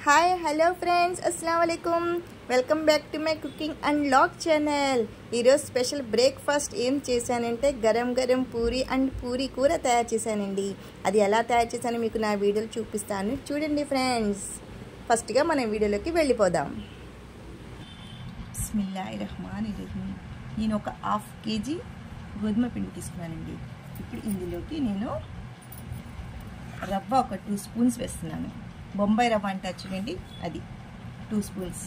hi hello friends అస్సలం వాలేకుమ్ welcome back to my cooking and vlog channel ఈరోజు special breakfast ఏం చేశానంటే గరం గరం పూరి అండ్ పూరి కూర తయారు చేశానండి అది ఎలా తయారు చేశానో మీకు నా వీడియోలో చూపిస్తాను చూడండి ఫ్రెండ్స్ ఫస్ట్గా మనం వీడియోలోకి వెళ్ళిపోదాం బిస్మిల్లాహి రహమాన్ రహీం నేను ఒక హాఫ్ కేజీ గోధుమ పిండి తీసుకున్నానండి ఇప్పుడు ఇందులోకి నేను రవ్వ ఒక టూ స్పూన్స్ వేస్తున్నాను బొంబాయి రవ్వ అంటారు చూడండి అది టూ స్పూన్స్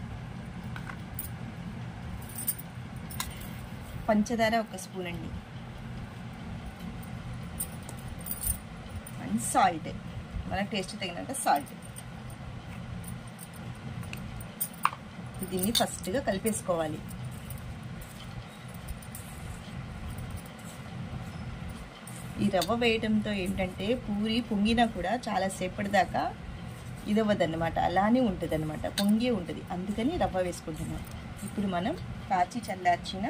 పంచదార ఒక స్పూన్ అండి అండ్ సాల్ట్ మన టేస్ట్ తగినంత సాల్ట్ దీన్ని ఫస్ట్గా కలిపేసుకోవాలి ఈ రవ్వ వేయడంతో ఏంటంటే పూరి పొంగినా కూడా చాలా సేపటి దాకా ఇదవ్వదన్నమాట అలానే ఉంటుంది అనమాట పొంగే ఉంటుంది అందుకని రవ్వ వేసుకుంటున్నాం ఇప్పుడు మనం కాచి చల్లార్చిన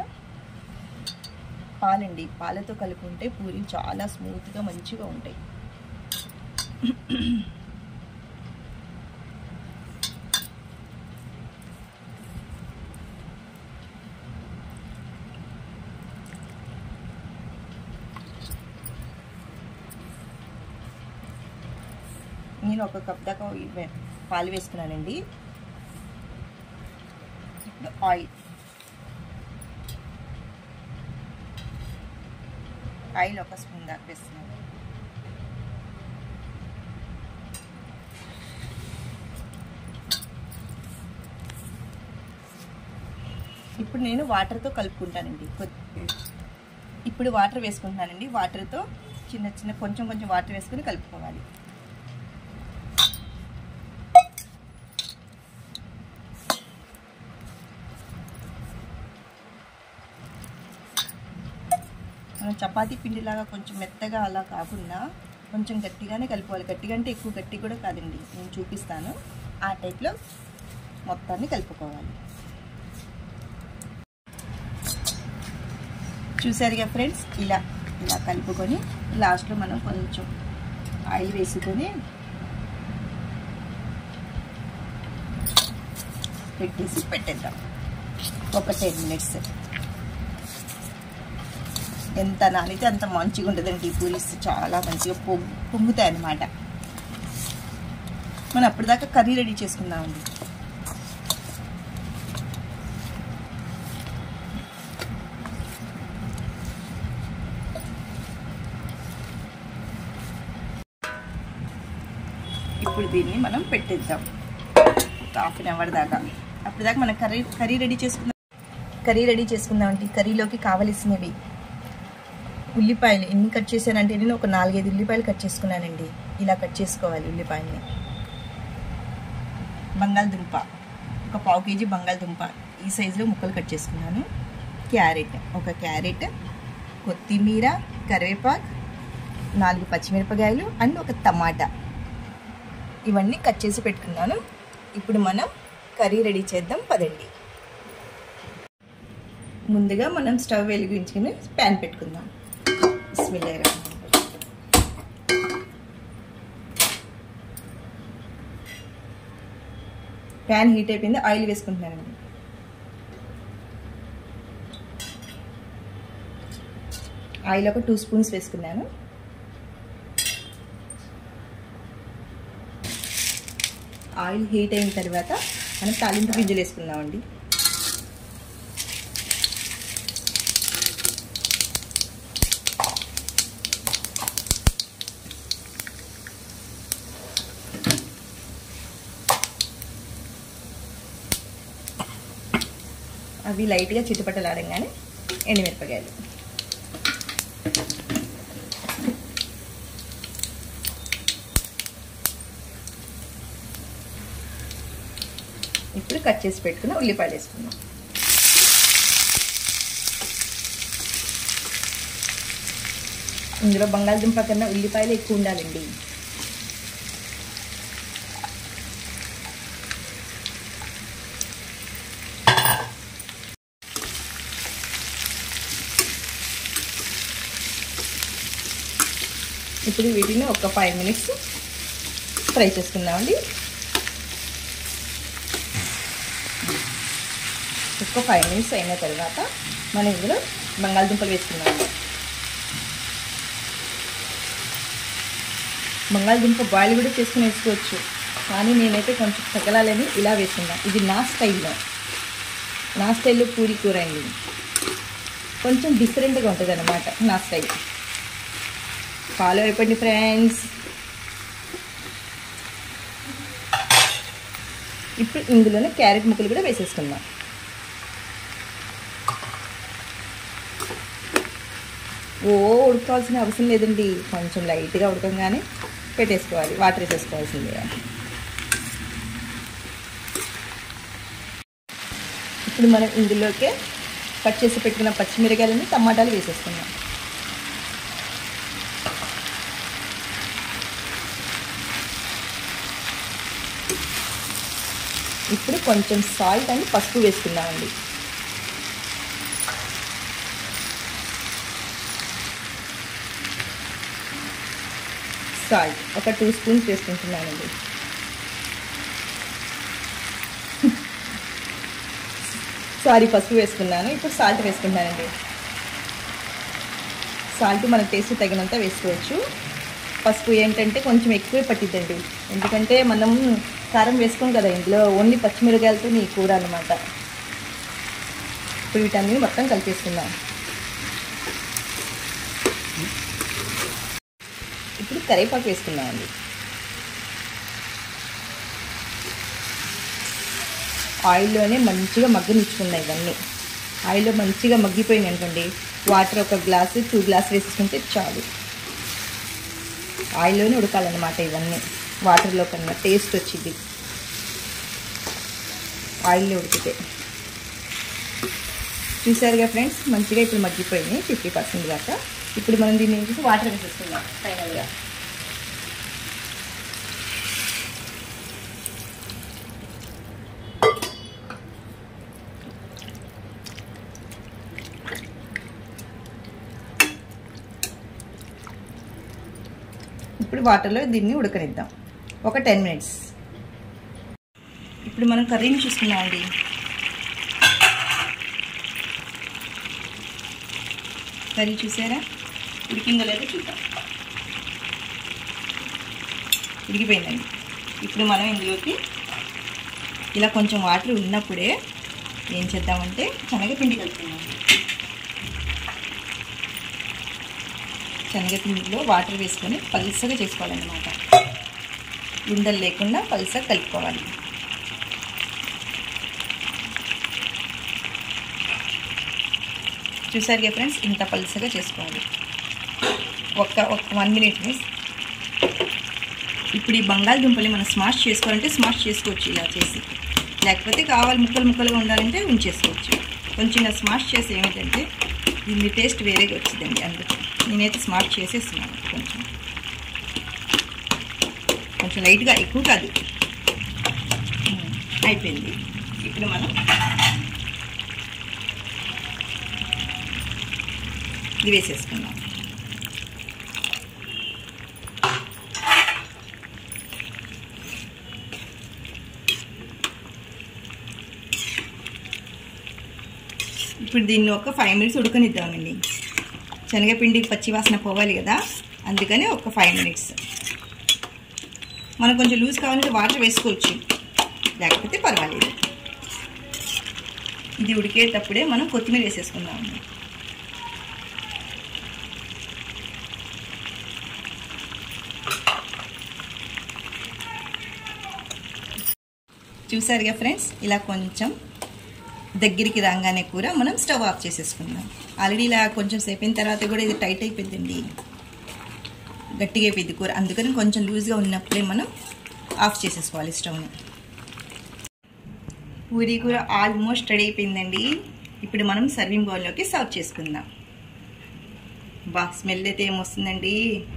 పాలండి పాలతో కలుపుకుంటే పూరి చాలా స్మూత్గా మంచిగా ఉంటాయి నేను ఒక కప్ దాకా పాలు వేసుకున్నానండి ఇప్పుడు ఆయిల్ ఆయిల్ ఒక స్పూన్ దాకా వేస్తున్నాను ఇప్పుడు నేను వాటర్తో కలుపుకుంటానండి ఇప్పుడు వాటర్ వేసుకుంటున్నానండి వాటర్తో చిన్న చిన్న కొంచెం కొంచెం వాటర్ వేసుకుని కలుపుకోవాలి మనం చపాతీ పిండిలాగా కొంచెం మెత్తగా అలా కాకుండా కొంచెం గట్టిగానే కలుపుకోవాలి గట్టిగా అంటే ఎక్కువ గట్టి కూడా కాదండి నేను చూపిస్తాను ఆ టైప్లో మొత్తాన్ని కలుపుకోవాలి చూసారుగా ఫ్రెండ్స్ ఇలా ఇలా కలుపుకొని లాస్ట్లో మనం కొంచెం ఆయిల్ వేసుకొని పెట్టేసి పెట్టేద్దాం ఒక టెన్ మినిట్స్ ఎంత నానితే అంత మంచిగా ఉంటుందండి ఈ పూరీస్ చాలా మంచిగా పొంగు పొంగుతాయి అన్నమాట మనం అప్పటిదాకా కర్రీ రెడీ చేసుకుందామండి ఇప్పుడు దీన్ని మనం పెట్టేద్దాం ఒక హాఫ్ అన్ అవర్ దాకా అప్పటిదాకా మనం కర్రీ కర్రీ రెడీ చేసుకుందాం కర్రీ రెడీ చేసుకుందామండి కర్రీలోకి కావలసినవి ఉల్లిపాయలు ఎన్ని కట్ చేశానంటే నేను ఒక నాలుగైదు ఉల్లిపాయలు కట్ చేసుకున్నానండి ఇలా కట్ చేసుకోవాలి ఉల్లిపాయల్ని బంగాళదుంప ఒక పావు కేజీ బంగాళదుంప ఈ సైజులో ముక్కలు కట్ చేసుకున్నాను క్యారెట్ ఒక క్యారెట్ కొత్తిమీర కరివేపాకు నాలుగు పచ్చిమిరపకాయలు అండ్ ఒక టమాటా ఇవన్నీ కట్ చేసి పెట్టుకున్నాను ఇప్పుడు మనం కర్రీ రెడీ చేద్దాం పదండి ముందుగా మనం స్టవ్ వెలిగించుకుని ప్యాన్ పెట్టుకుందాం బిస్మిల్లాహిర్ ప్యాన్ హీట్ అయిపోయింది ఆయిల్ వేసుకుంటున్నానండి ఆయిల్ ఒక టూ స్పూన్స్ వేసుకున్నాను ఆయిల్ హీట్ అయిన తర్వాత మనం తాలింపు గింజలు వేసుకుందామండి అవి లైట్గా చిట్టుపట్టలాడంగానే ఎండుమిరపకాయలు ఇప్పుడు కట్ చేసి పెట్టుకున్న ఉల్లిపాయలు వేసుకుందాం ఇందులో బంగాళదుంప కన్నా ఉల్లిపాయలు ఎక్కువ ఉండాలండి ఇప్పుడు వీటిని ఒక ఫైవ్ మినిట్స్ ఫ్రై చేసుకుందామండి ఒక ఫైవ్ మినిట్స్ అయిన తర్వాత మనం ఇందులో బంగాళదుంపలు వేసుకున్నాము బంగాళదుంప బాయిల్ కూడా చేసుకుని వేసుకోవచ్చు కానీ నేనైతే కొంచెం తగలాలని ఇలా వేసుకున్నా ఇది నా స్టైల్లో నా స్టైల్లో పూరి కూర అయింది కొంచెం డిఫరెంట్గా ఉంటుంది అనమాట నా స్టైల్ ఫాలో అయిపోండి ఫ్రెండ్స్ ఇప్పుడు ఇందులోనే క్యారెట్ ముక్కలు కూడా వేసేసుకుందాం ఓ ఉడకాల్సిన అవసరం లేదండి కొంచెం లైట్గా ఉడకంగానే పెట్టేసుకోవాలి వాటర్ వేసేసుకోవాల్సిందే ఇప్పుడు మనం ఇందులోకే కట్ చేసి పెట్టుకున్న పచ్చిమిరకాయలని టమాటాలు వేసేసుకుందాం ఇప్పుడు కొంచెం సాల్ట్ అని పసుపు వేసుకుందామండి సాల్ట్ ఒక టూ స్పూన్స్ వేసుకుంటున్నానండి సారీ పసుపు వేసుకున్నాను ఇప్పుడు సాల్ట్ వేసుకుంటానండి సాల్ట్ మన టేస్ట్ తగినంత వేసుకోవచ్చు పసుపు ఏంటంటే కొంచెం ఎక్కువే పట్టిద్దండి ఎందుకంటే మనం కారం వేసుకోం కదా ఇందులో ఓన్లీ పచ్చిమిరకాయలతో నీ కూర అనమాట ఇప్పుడు వీటన్ని మొత్తం కలిపేసుకుందాం ఇప్పుడు కరివేపాకు వేసుకుందామండి ఆయిల్లోనే మంచిగా మగ్గనిచ్చుకున్నాయి ఇవన్నీ ఆయిల్లో మంచిగా మగ్గిపోయింది అనుకోండి వాటర్ ఒక గ్లాసు టూ గ్లాస్ వేసుకుంటే చాలు ఆయిల్లోనే ఉడకాలన్నమాట ఇవన్నీ వాటర్లో కన్నా టేస్ట్ వచ్చింది ఆయిల్లో ఉడికితే చూసారుగా ఫ్రెండ్స్ మంచిగా ఇప్పుడు మగ్గిపోయింది ఫిఫ్టీ పర్సెంట్ దాకా ఇప్పుడు మనం దీన్ని ఏం చేసి వాటర్ వేసేస్తున్నాం ఫైనల్గా ఇప్పుడు వాటర్లో దీన్ని ఉడకనిద్దాం ఒక టెన్ మినిట్స్ ఇప్పుడు మనం కర్రీని చూసుకున్నామండి కర్రీ చూసారా ఉడికిందో లేదో చూద్దాం ఉడికిపోయిందండి ఇప్పుడు మనం ఇందులోకి ఇలా కొంచెం వాటర్ ఉన్నప్పుడే ఏం చేద్దామంటే శనగపిండి కలుపుకుందాం శనగపిండిలో వాటర్ వేసుకొని పల్సగా చేసుకోవాలన్నమాట ఉండలు లేకుండా పల్సగా కలుపుకోవాలి చూసారుగా ఫ్రెండ్స్ ఇంత పల్సగా చేసుకోవాలి ఒక్క ఒక వన్ మినిట్ మిస్ ఇప్పుడు ఈ బంగాళదుంపల్ని మనం స్మాష్ చేసుకోవాలంటే స్మాష్ చేసుకోవచ్చు ఇలా చేసి లేకపోతే కావాలి ముక్కలు ముక్కలుగా ఉండాలంటే ఉంచేసుకోవచ్చు కొంచెం ఇలా స్మాష్ చేసి ఏమిటంటే దీని టేస్ట్ వేరేగా వచ్చిందండి అందుకు నేనైతే స్మాష్ చేసేస్తున్నాను కొంచెం కొంచెం లైట్గా ఎక్కువ కాదు అయిపోయింది ఇప్పుడు మనం ఇది వేసేసుకుందాం ఇప్పుడు దీన్ని ఒక ఫైవ్ మినిట్స్ ఉడకనిద్దామండి శనగపిండి పచ్చి వాసన పోవాలి కదా అందుకని ఒక ఫైవ్ మినిట్స్ మనం కొంచెం లూజ్ కావాలంటే వాటర్ వేసుకోవచ్చు లేకపోతే పర్వాలేదు ఇది ఉడికేటప్పుడే మనం కొత్తిమీర వేసేసుకుందామండి చూసారుగా ఫ్రెండ్స్ ఇలా కొంచెం దగ్గరికి రాగానే కూర మనం స్టవ్ ఆఫ్ చేసేసుకుందాం ఆల్రెడీ ఇలా కొంచెం సేపు అయిన తర్వాత కూడా ఇది టైట్ అయిపోయిందండి గట్టిగా అయిపోయింది కూర అందుకని కొంచెం లూజ్గా ఉన్నప్పుడే మనం ఆఫ్ చేసేసుకోవాలి స్టవ్ని పూరీ కూర ఆల్మోస్ట్ రెడీ అయిపోయిందండి ఇప్పుడు మనం సర్వింగ్ బౌల్లోకి సర్వ్ చేసుకుందాం బా స్మెల్ అయితే ఏమొస్తుందండి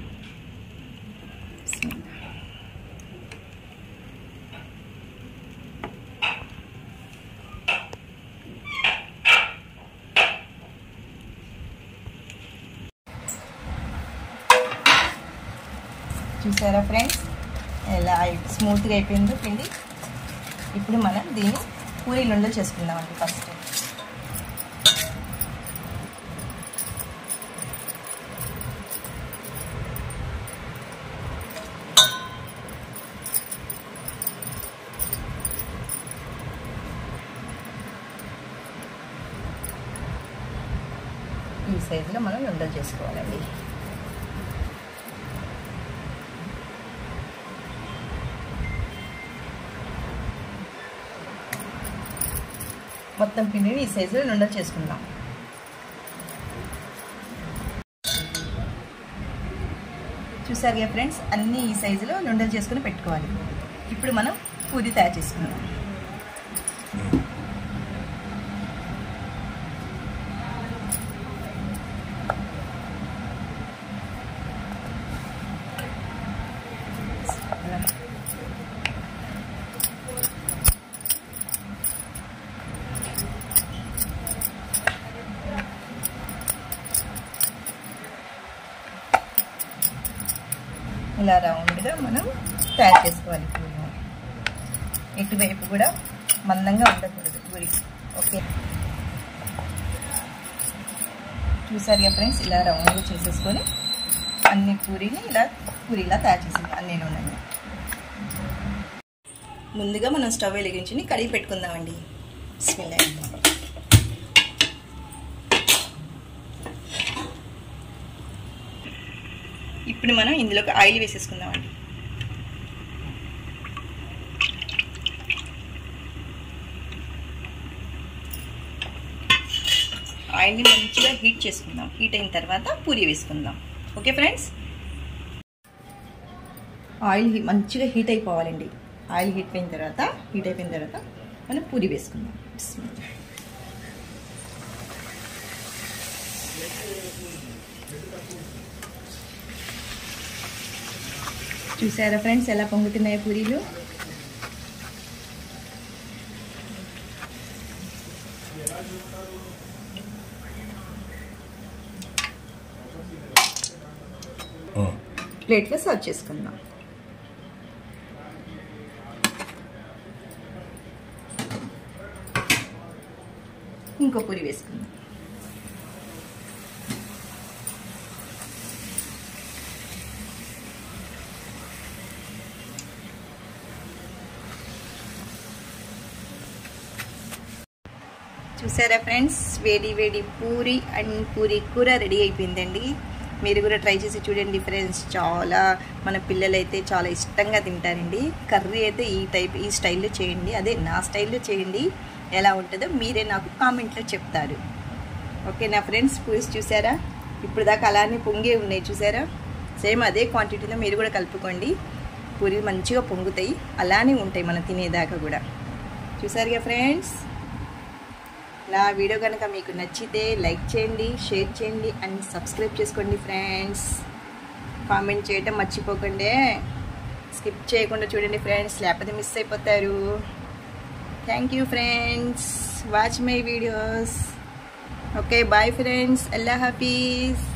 చూసారా ఫ్రెండ్స్ ఎలా స్మూత్గా అయిపోయిందో పిండి ఇప్పుడు మనం దీన్ని పూరీలు ఉండలు చేసుకుందామండి ఫస్ట్ ఈ సైజులో మనం ఉండలు చేసుకోవాలండి మొత్తం పిండిని ఈ సైజులో ఉండలు చేసుకుందాం చూసారు కదా ఫ్రెండ్స్ అన్నీ ఈ సైజులో నుండలు చేసుకుని పెట్టుకోవాలి ఇప్పుడు మనం పూరి తయారు చేసుకుందాం ఇలా రౌండ్గా మనం తయారు చేసుకోవాలి పూరి ఇటువైపు కూడా మందంగా ఉండకూడదు పూరి ఓకే చూసారు కదా ఫ్రెండ్స్ ఇలా రౌండ్గా చేసేసుకొని అన్ని పూరీని ఇలా పూరీలా తయారు చేసింది అన్ని నూనె ముందుగా మనం స్టవ్ వెలిగించి కడిగి పెట్టుకుందామండి బిస్మిల్లా ఇప్పుడు మనం ఇందులోకి ఆయిల్ వేసేసుకుందామండి ఆయిల్ని మంచిగా హీట్ చేసుకుందాం హీట్ అయిన తర్వాత పూరి వేసుకుందాం ఓకే ఫ్రెండ్స్ ఆయిల్ మంచిగా హీట్ అయిపోవాలండి ఆయిల్ హీట్ అయిన తర్వాత హీట్ అయిపోయిన తర్వాత మనం పూరి వేసుకుందాం చూసారా ఫ్రెండ్స్ ఎలా పొంగుతున్నాయి పూరీలు ప్లేట్లో సర్వ్ చేసుకుందాం ఇంకో పూరి వేసుకుందాం చూసారా ఫ్రెండ్స్ వేడి వేడి పూరి అండ్ పూరి కూర రెడీ అయిపోయిందండి మీరు కూడా ట్రై చేసి చూడండి ఫ్రెండ్స్ చాలా మన పిల్లలైతే చాలా ఇష్టంగా తింటారండి కర్రీ అయితే ఈ టైప్ ఈ స్టైల్లో చేయండి అదే నా స్టైల్లో చేయండి ఎలా ఉంటుందో మీరే నాకు కామెంట్లో చెప్తారు ఓకే నా ఫ్రెండ్స్ పూరీస్ చూసారా ఇప్పుడు దాకా అలానే పొంగే ఉన్నాయి చూసారా సేమ్ అదే క్వాంటిటీలో మీరు కూడా కలుపుకోండి పూరి మంచిగా పొంగుతాయి అలానే ఉంటాయి మనం తినేదాకా కూడా చూసారుగా ఫ్రెండ్స్ నా వీడియో కనుక మీకు నచ్చితే లైక్ చేయండి షేర్ చేయండి అండ్ సబ్స్క్రైబ్ చేసుకోండి ఫ్రెండ్స్ కామెంట్ చేయటం మర్చిపోకండి స్కిప్ చేయకుండా చూడండి ఫ్రెండ్స్ లేకపోతే మిస్ అయిపోతారు thank you friends watch my videos okay bye friends అల్లా హాఫీజ్